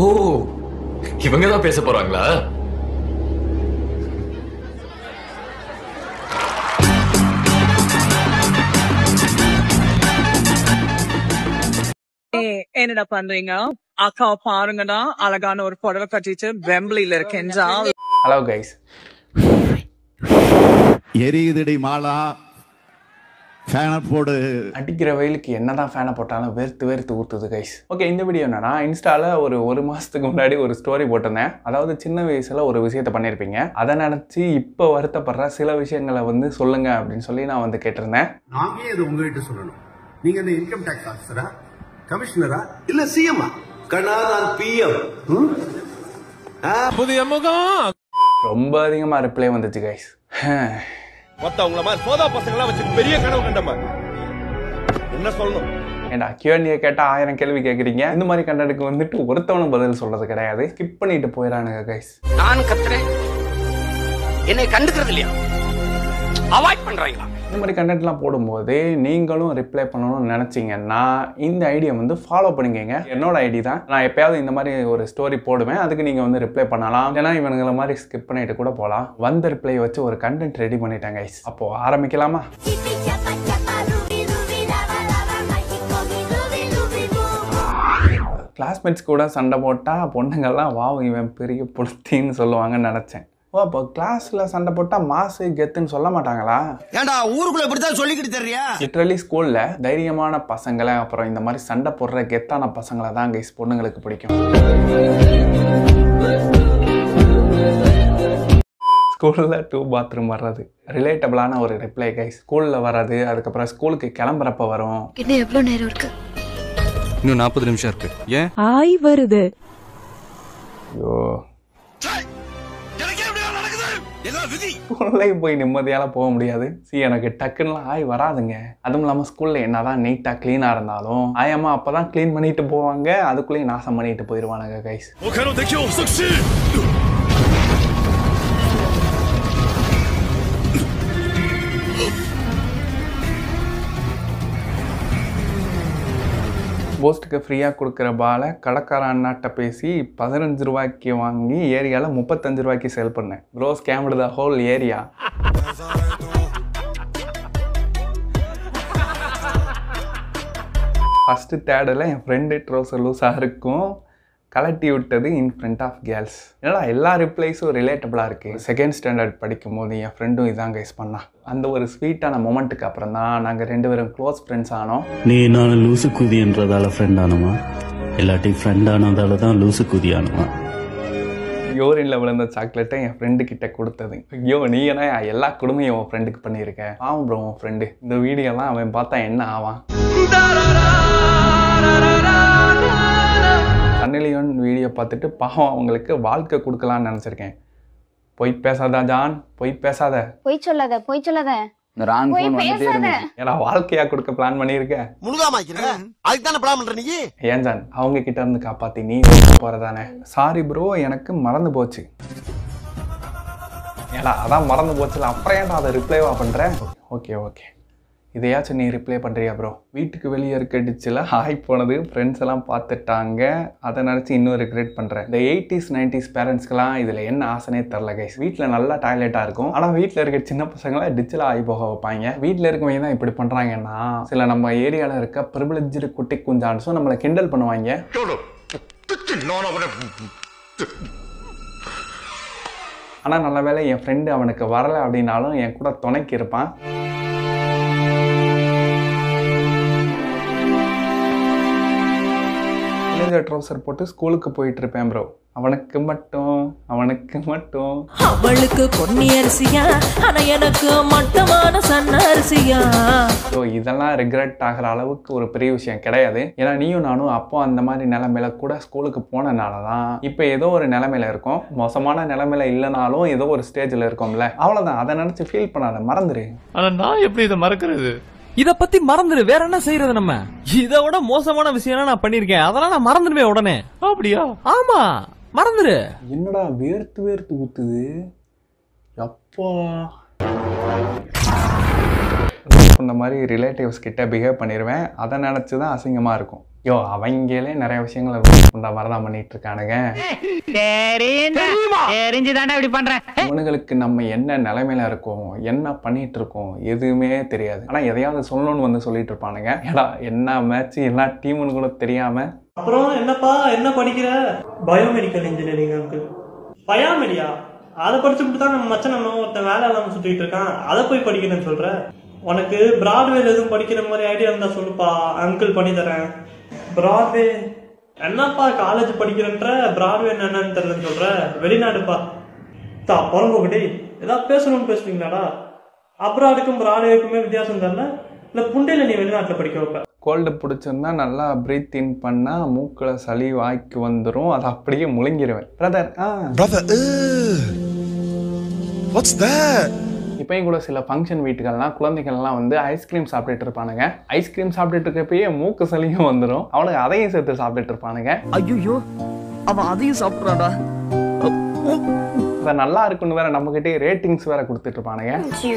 ஓ இவங்க தான் பேச போறாங்களா ஏய், என்னடா பண்றீங்க அக்கா பாருங்கடா அழகான ஒரு புடவை கட்டிட்டு வெம்பிளில இருக்கேன்டா ஹலோ கைஸ் எரியுதடி மாலா ஃபேனை போடு அடிக்கிற வெயிலுக்கு என்னதான் ஃபேனை போட்டாலும் வேர்த்து வேர்த்து ஊற்றுது கைஸ் ஓகே இந்த வீடியோ என்னன்னா இன்ஸ்டால ஒரு ஒரு மாசத்துக்கு முன்னாடி ஒரு ஸ்டோரி போட்டிருந்தேன் அதாவது சின்ன வயசுல ஒரு விஷயத்த பண்ணியிருப்பீங்க அதை நினச்சி இப்போ வருத்தப்படுற சில விஷயங்களை வந்து சொல்லுங்க அப்படின்னு சொல்லி நான் வந்து கேட்டிருந்தேன் நாங்க ஏன் இது உங்ககிட்ட சொல்லணும் நீங்க என்ன இன்கம் டேக்ஸ் ஆஃபீஸரா கமிஷனரா இல்ல சிஎம்ஆ கண்ணா நான் பிஎம் ரொம்ப அதிகமாக ரிப்ளை வந்துச்சு கைஸ் மொத்தவங்கள மாதிரி சோதா பசங்களா வச்சு பெரிய கனவு கண்டமா என்ன சொல்லணும் ஏண்டா கியூஎன்ஏ கேட்டால் ஆயிரம் கேள்வி கேட்குறீங்க இந்த மாதிரி கண்டனுக்கு வந்துட்டு ஒருத்தவனும் பதில் சொல்றது கிடையாது ஸ்கிப் பண்ணிட்டு போயிடறானுங்க கைஸ் நான் கத்துறேன் என்னை கண்டுக்கிறது இல்லையா அவாய்ட் பண்றீங்களா இந்த மாதிரி கண்டென்ட்லாம் போடும்போது நீங்களும் ரிப்ளை பண்ணணும்னு நினச்சிங்கன்னா இந்த ஐடியா வந்து ஃபாலோ பண்ணிக்கங்க என்னோட ஐடி தான் நான் எப்பயாவது இந்த மாதிரி ஒரு ஸ்டோரி போடுவேன் அதுக்கு நீங்கள் வந்து ரிப்ளை பண்ணலாம் ஏன்னா இவனுங்களை மாதிரி ஸ்கிப் பண்ணிட்டு கூட போகலாம் வந்த ரிப்ளை வச்சு ஒரு கண்டென்ட் ரெடி பண்ணிட்டேன் கைஸ் அப்போது ஆரம்பிக்கலாமா Chipi chapa chapa rubi rubi lava lava México mi rubi rubi boo. Classmates கூட சண்டை போட்டால் பொண்ணுங்கள்லாம் வாவ் இவன் பெரிய புலத்தின்னு சொல்லுவாங்கன்னு நினச்சேன் ஓ அப்போ கிளாஸில் சண்டை போட்டால் மாசு கெத்துன்னு சொல்ல மாட்டாங்களா ஏண்டா ஊருக்குள்ள இப்படித்தான் சொல்லிக்கிட்டு தெரியா லிட்ரலி ஸ்கூலில் தைரியமான பசங்களை அப்புறம் இந்த மாதிரி சண்டை போடுற கெத்தான பசங்களை தான் கைஸ் பொண்ணுங்களுக்கு பிடிக்கும் ஸ்கூலில் டூ பாத்ரூம் வர்றது ரிலேட்டபிளான ஒரு ரிப்ளை கைஸ் ஸ்கூலில் வர்றது அதுக்கப்புறம் ஸ்கூலுக்கு கிளம்புறப்ப வரும் இன்னும் எவ்வளவு நேரம் இருக்கு இன்னும் நாற்பது நிமிஷம் இருக்கு ஏன் ஆய் வருது ஐயோ ஸ்கூல்லையும் போய் நிம்மதியால போக முடியாது சி எனக்கு டக்குன்னுலாம் ஆய் வராதுங்க அதுவும் இல்லாமல் ஸ்கூலில் என்னதான் நீட்டாக க்ளீனாக இருந்தாலும் ஆயம்மா அப்போ தான் க்ளீன் பண்ணிட்டு போவாங்க அதுக்குள்ளேயும் நாசம் பண்ணிட்டு போயிடுவானுங்க கைஸ் போஸ்ட்டுக்கு ஃப்ரீயாக கொடுக்குற பாலை கடைக்கார அண்ணாட்ட பேசி பதினஞ்சு ரூபாய்க்கு வாங்கி ஏரியாவில் முப்பத்தஞ்சு ரூபாய்க்கு சேல் பண்ணேன் bro scammed the whole area first தேர்டில் என் ஃப்ரெண்டு ட்ரோசர் லூஸாக இருக்கும் கலட்டி விட்டது இன் ஃப்ரண்ட் ஆஃப் கேர்ள்ஸ் என்னடா எல்லா ரிப்ளைஸும் ரிலேட்டபிளாக இருக்குது செகண்ட் ஸ்டாண்டர்ட் படிக்கும் போது என் ஃப்ரெண்டும் இதான் கைஸ் பண்ணா அந்த ஒரு ஸ்வீட்டான மொமெண்ட்டுக்கு அப்புறம் தான் நாங்கள் ரெண்டு பேரும் க்ளோஸ் ஃப்ரெண்ட்ஸ் ஆனோம் நீ நான் லூசு குதின்றதால ஃப்ரெண்ட் ஆனமா இல்லாட்டி ஃப்ரெண்ட் ஆனதால தான் லூசு குதி ஆனமா யூரின்ல விழுந்த சாக்லேட்டை என் ஃப்ரெண்டு கிட்ட கொடுத்தது ஐயோ நீ என்ன எல்லா கொடுமையும் உன் ஃப்ரெண்டுக்கு பண்ணியிருக்க ஆமாம் ப்ரோ உன் ஃப்ரெண்டு இந்த வீடியோலாம் அவன் பார்த்தா என்ன ஆவான் சன்னிலியோன் வீடியோ பார்த்துட்டு பாவம் அவங்களுக்கு வாழ்க்கை கொடுக்கலான்னு நினச்சிருக்கேன் பொய் பேசாதா ஜான் பொய் பேசாத பொய் சொல்லாத பொய் சொல்லாத இந்த ராங் பொய் ஃபோன் வந்துட்டே பேசாத இருந்துச்சு ஏன்னா வாழ்க்கையா கொடுக்க பிளான் பண்ணியிருக்க முழுகாம அதுக்கு தானே பிளான் பண்ற நீ ஏன் ஜான் அவங்க கிட்ட இருந்து காப்பாத்தி நீ போறதானே சாரி ப்ரோ எனக்கு மறந்து போச்சு ஏடா அதான் மறந்து போச்சுல அப்புறம் ஏன்டா அதை ரிப்ளைவா பண்ற ஓகே ஓகே இதையாச்சும் நீ ரிப்ளை பண்ணுறியா ப்ரோ வீட்டுக்கு வெளியே இருக்க டிச்சில் ஹாய் போனது ஃப்ரெண்ட்ஸ் எல்லாம் பார்த்துட்டாங்க அதை நினச்சி இன்னும் ரிக்ரெட் பண்ணுறேன் இந்த எயிட்டிஸ் நைன்டிஸ் பேரண்ட்ஸ்க்கெலாம் இதில் என்ன ஆசனே தெரில கைஸ் வீட்டில் நல்லா டாய்லெட்டாக இருக்கும் ஆனால் வீட்டில் இருக்க சின்ன பசங்களை டிச்சில் ஆகி போக வைப்பாங்க வீட்டில் இருக்கவங்க தான் இப்படி பண்ணுறாங்கன்னா சில நம்ம ஏரியாவில் இருக்க ப்ரிவிலேஜ்டு குட்டி குஞ்சான்ஸும் நம்மளை கிண்டல் பண்ணுவாங்க ஆனால் நல்ல வேளை என் ஃப்ரெண்டு அவனுக்கு வரலை அப்படின்னாலும் என் கூட துணைக்கு இருப்பான் இளைஞர் ட்ரௌசர் போட்டு ஸ்கூலுக்கு போயிட்டு இருப்பேன் ப்ரோ அவனுக்கு மட்டும் அவனுக்கு மட்டும் அவளுக்கு பொன்னி அரிசியா ஆனா எனக்கு மட்டமான சன்ன அரிசியா ஸோ இதெல்லாம் ரிக்ரெட் ஆகிற அளவுக்கு ஒரு பெரிய விஷயம் கிடையாது ஏன்னா நீயும் நானும் அப்போ அந்த மாதிரி நிலமையில கூட ஸ்கூலுக்கு போனனால தான் இப்போ ஏதோ ஒரு நிலமையில இருக்கோம் மோசமான நிலமையில இல்லைனாலும் ஏதோ ஒரு ஸ்டேஜில் இருக்கோம்ல அவ்வளோதான் அதை நினச்சி ஃபீல் பண்ணாத மறந்துரு ஆனா நான் எப்படி இதை மறக்கிறது இத பத்தி மறந்துடு வேற என்ன செய்யறது நம்ம இத விட மோசமான விஷயம் நான் பண்ணிருக்கேன் அதெல்லாம் நான் மறந்துடுவேன் உடனே அப்படியா ஆமா மறந்துடு என்னடா வேர்த்து வேர்த்து ஊத்துது எப்பா இந்த மாதிரி ரிலேட்டிவ்ஸ் கிட்ட பிஹேவ் பண்ணிடுவேன் அதை நினச்சி தான் அசிங்கமாக இருக்கும் யோ அவங்களே நிறைய விஷயங்களை ரோஸ்ட் பண்ற மாதிரி தான் பண்ணிட்டு இருக்கானுங்க தெரிஞ்சுதாண்டா இப்படி பண்றேன் இவனுங்களுக்கு நம்ம என்ன நிலைமையில இருக்கோம் என்ன பண்ணிட்டு இருக்கோம் எதுவுமே தெரியாது ஆனா எதையாவது சொல்லணும்னு வந்து சொல்லிட்டு இருப்பானுங்க ஏடா என்ன மேட்ச் எல்லா டீமுன்னு கூட தெரியாம அப்புறம் என்னப்பா என்ன படிக்கிற பயோமெடிக்கல் இன்ஜினியரிங் அங்கிள் பயாமெடியா அதை படிச்சுட்டு தான் நம்ம மச்சன் நம்ம ஒருத்தன் வேலை இல்லாம சுத்திட்டு இருக்கான் அதை போய் படிக்கிறேன்னு சொல்ற உனக்கு பிராட்வேல எதுவும் படிக்கிற மாதிரி ஐடியா இருந்தா சொல்லுப்பா அங்கிள் பண்ணி தரேன் பிராட்வே என்னப்பா காலேஜ் படிக்கிறன்ற பிராட்வே என்னன்னு தெரியலன்னு சொல்ற வெளிநாடுப்பா தா பிறங்கோகடி ஏதாவது பேசணும்னு பேசுவீங்களாடா அப்ராடுக்கும் பிராட்வேக்குமே வித்தியாசம் தெரியல இல்ல புண்டையில நீ வெளிநாட்டுல படிக்க வைப்ப கோல்டு பிடிச்சிருந்தா நல்லா பிரீத் இன் பண்ணா மூக்கில் சளி வாய்க்கு வந்துடும் அதை அப்படியே முழுங்கிருவேன் பிரதர் ஆ What's that? இப்பயும் கூட சில ஃபங்க்ஷன் வீட்டுகள்லாம் குழந்தைகள்லாம் வந்து ஐஸ்கிரீம் சாப்பிட்டுட்டு இருப்பானுங்க ஐஸ்கிரீம் சாப்பிட்டுட்டு இருக்கப்பயே மூக்கு சளியும் வந்துடும் அவனுக்கு அதையும் சேர்த்து சாப்பிட்டுட்டு இருப்பானுங்க ஐயோ அவன் அதையும் சாப்பிட்றான்டா அதை நல்லா இருக்குன்னு வேற நம்மகிட்டே ரேட்டிங்ஸ் வேற கொடுத்துட்டு இருப்பானுங்க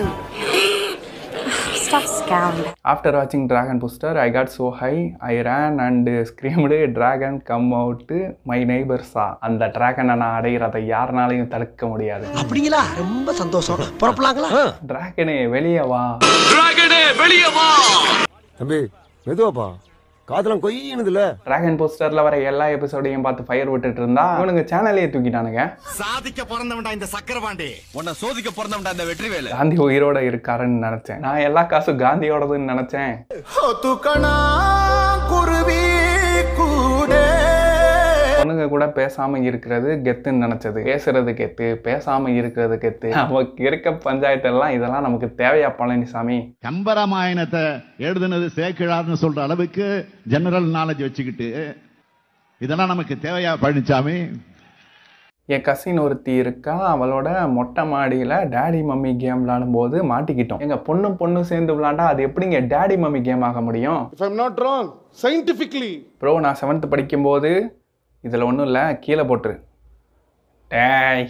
Stop scowling. ஆஃப்டர் வாட்சிங் dragon booster I got so high I ran and screamed dragon come out my நெய்பர்ஸா அந்த டிராகனை நான் அடைகிறதை யாருனாலையும் தடுக்க முடியாது அப்படிங்களா ரொம்ப சந்தோஷம் புறப்படலாங்களா டிராகனே வெளியே வா வெளியே வா தம்பி மெதுவாப்பா காதெல்லாம் கொய்யினுதுல டிராகன் போஸ்டர்ல வர எல்லா எபிசோடையும் பார்த்து ஃபயர் விட்டுட்டு இருந்தா இவனுங்க சேனலையே தூக்கிட்டானுங்க சாதிக்க பிறந்தவன்டா இந்த சக்கரபாண்டி உன்னை சோதிக்க பிறந்தவன்டா இந்த வெற்றி வேலை காந்தி உயிரோட இருக்காருன்னு நினைச்சேன் நான் எல்லா காசும் காந்தியோடதுன்னு நினைச்சேன் தூக்கணா குருவி கூடே பொண்ணுங்க கூட பேசாம இருக்கிறது கெத்துன்னு நினைச்சது பேசுறது கெத்து பேசாம இருக்கிறது கெத்து நமக்கு இருக்க பஞ்சாயத்து எல்லாம் இதெல்லாம் நமக்கு தேவையா பழனிசாமி கம்பராமாயணத்தை எழுதுனது சேக்கிழார்னு சொல்ற அளவுக்கு ஜெனரல் நாலேஜ் வச்சுக்கிட்டு இதெல்லாம் நமக்கு தேவையா பழனிசாமி என் கசின் ஒருத்தி இருக்கா அவளோட மொட்டை மாடியில் டேடி மம்மி கேம் விளையாடும்போது மாட்டிக்கிட்டோம் எங்க பொண்ணு பொண்ணு சேர்ந்து விளையாண்டா அது எப்படிங்க டேடி மம்மி கேம் ஆக முடியும் If I'm not wrong, scientifically. Bro நான் செவன்த்து படிக்கும்போது இதில் ஒன்றும் இல்லை கீழே போட்டுரு டேய்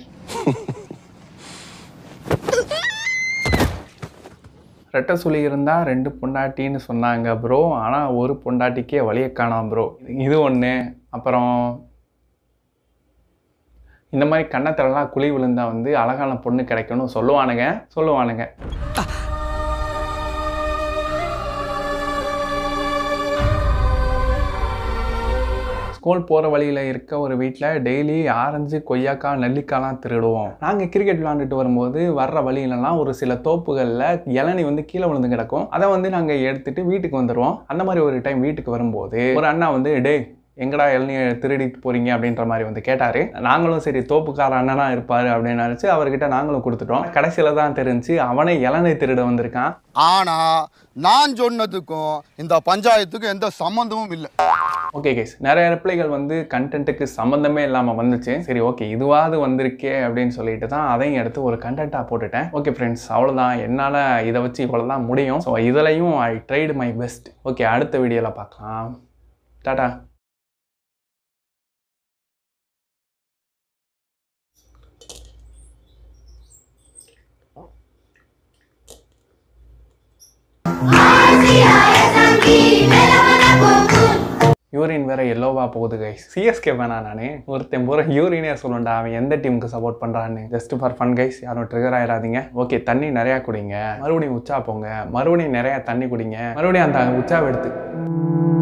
ரெட்டை சுழி இருந்தால் ரெண்டு பொண்டாட்டின்னு சொன்னாங்க ப்ரோ ஆனால் ஒரு பொண்டாட்டிக்கே வழியை காணாம் ப்ரோ இது ஒன்று அப்புறம் இந்த மாதிரி கன்னத்திலலாம் குழி விழுந்தா வந்து அழகான பொண்ணு கிடைக்கணும் சொல்லுவானுங்க சொல்லுவானுங்க ஸ்கூல் போகிற வழியில் இருக்க ஒரு வீட்டில் டெய்லி ஆரஞ்சு கொய்யாக்காய் நெல்லிக்காய்லாம் திருடுவோம் நாங்கள் கிரிக்கெட் விளாண்டுட்டு வரும்போது வர்ற வழியிலலாம் ஒரு சில தோப்புகளில் இளநி வந்து கீழே விழுந்து கிடக்கும் அதை வந்து நாங்கள் எடுத்துட்டு வீட்டுக்கு வந்துடுவோம் அந்த மாதிரி ஒரு டைம் வீட்டுக்கு வரும்போது ஒரு அண்ணா வந்து டே எங்கடா இளநியை திருடிட்டு போறீங்க அப்படின்ற மாதிரி வந்து கேட்டாரு நாங்களும் சரி தோப்புக்கார அண்ணனா இருப்பாரு அப்படின்னு நினச்சி அவர்கிட்ட நாங்களும் கொடுத்துட்டோம் கடைசியில தான் தெரிஞ்சு அவனே இளநீ திருட வந்திருக்கான் ஆனா நான் சொன்னதுக்கும் இந்த பஞ்சாயத்துக்கும் எந்த சம்பந்தமும் இல்லை ஓகே கேஸ் நிறைய ரிப்ளைகள் வந்து கண்டென்ட்டுக்கு சம்மந்தமே இல்லாமல் வந்துச்சு சரி ஓகே இதுவாவது வந்திருக்கே அப்படின்னு சொல்லிட்டு தான் அதையும் எடுத்து ஒரு கண்டென்ட்டாக போட்டுட்டேன் ஓகே ஃப்ரெண்ட்ஸ் அவ்வளோதான் என்னால் இதை வச்சு இவ்வளோ தான் முடியும் ஸோ இதுலையும் I tried my best okay அடுத்த வீடியோவில் பார்க்கலாம் டாடா யூரின் வேற எல்லோவா போகுது கைஸ் சிஎஸ்கே வேணா நானே ஒருத்தன் பூரா யூரினே சொல்லணும்டா அவன் எந்த டீமுக்கு சப்போர்ட் பண்றான்னு ஜஸ்ட் ஃபார் ஃபன் கைஸ் யாரும் ட்ரிகர் ஆயிடாதீங்க ஓகே தண்ணி நிறையா குடிங்க மறுபடியும் உச்சா போங்க மறுபடியும் நிறையா தண்ணி குடிங்க மறுபடியும் அந்த உச்சாவை எடுத்து